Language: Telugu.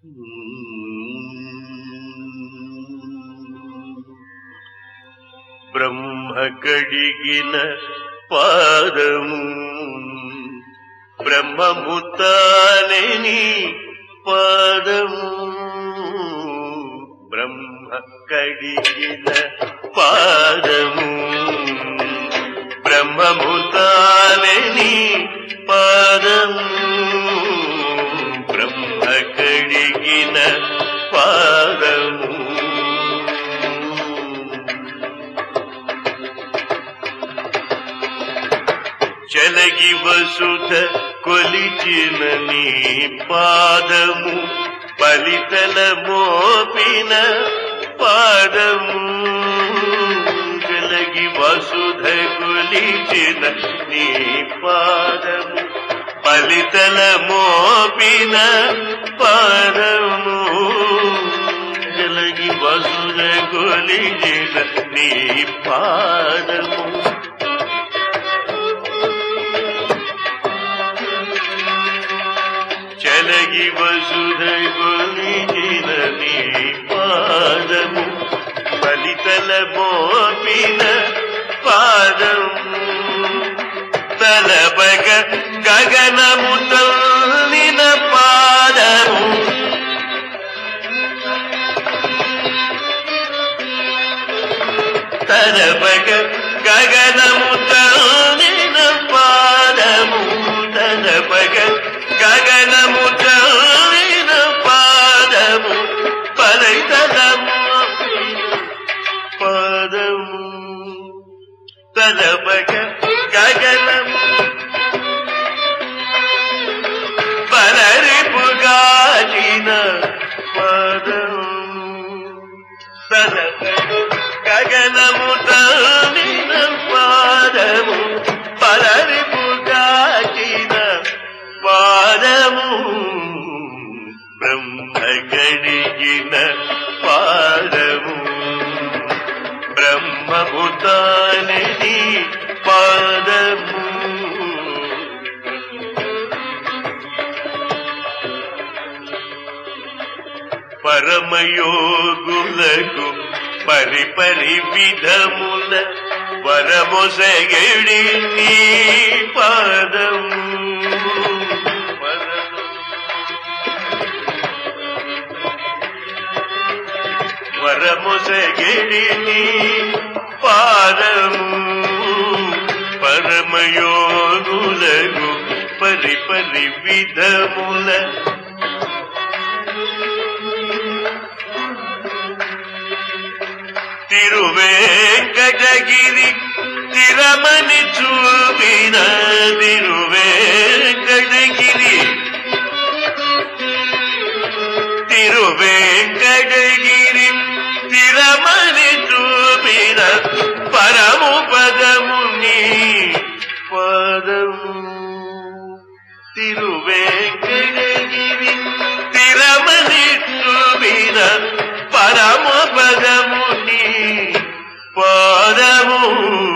బ్రహ్మ కడిగిన పాదము బ్రహ్మము తానని పాదము బ్రహ్మ కడిగిన పాదము బ్రహ్మము తానని పాదము బ్రహ్మ కడిగిన పాదము చెలగి వసుధ కొలిచిన నీ పాదము బలితల మోపిన పాదము చెలగి వసుధ కొలిచిన నీ పాదము బలితల మోపిన పాదము జలగి వసుధ కొలిచిన నీ పాదము చలగి వసుధ కొలిచిన నీ పాదము ఫలితల మోపిన పాదము తలబగ గగనము తల్లిన పాదము తలబగ గగనము తల్లిన పాదము తలబగ గగనము తల్లిన పాదము పలైతలము పాదము తలబగ గగనము పలరిపుగాచిన పాదము తలబగ గగనము తల్లిన పాదము పలరిపుగాచిన పాదము బ్రహ్మ గడిగిన పాదము బ్రహ్మభూతాని పాదము పరమయోగులకు పరిపరి విధముల వరమొసగడి నీ పాదము పరమ వరముసగిరి నీ పాదము పరమయోగులకు పరి పరి విధముల తిరువేంకటగిరి తిరమని చూపిన తిరువేంకటగిరి తిరువేంకటగిరి తిరమని చూపిన పరము పదము నీ పదము తిరువేంకటగిరి తిరమని చూపిన పరము పదము నీ పదము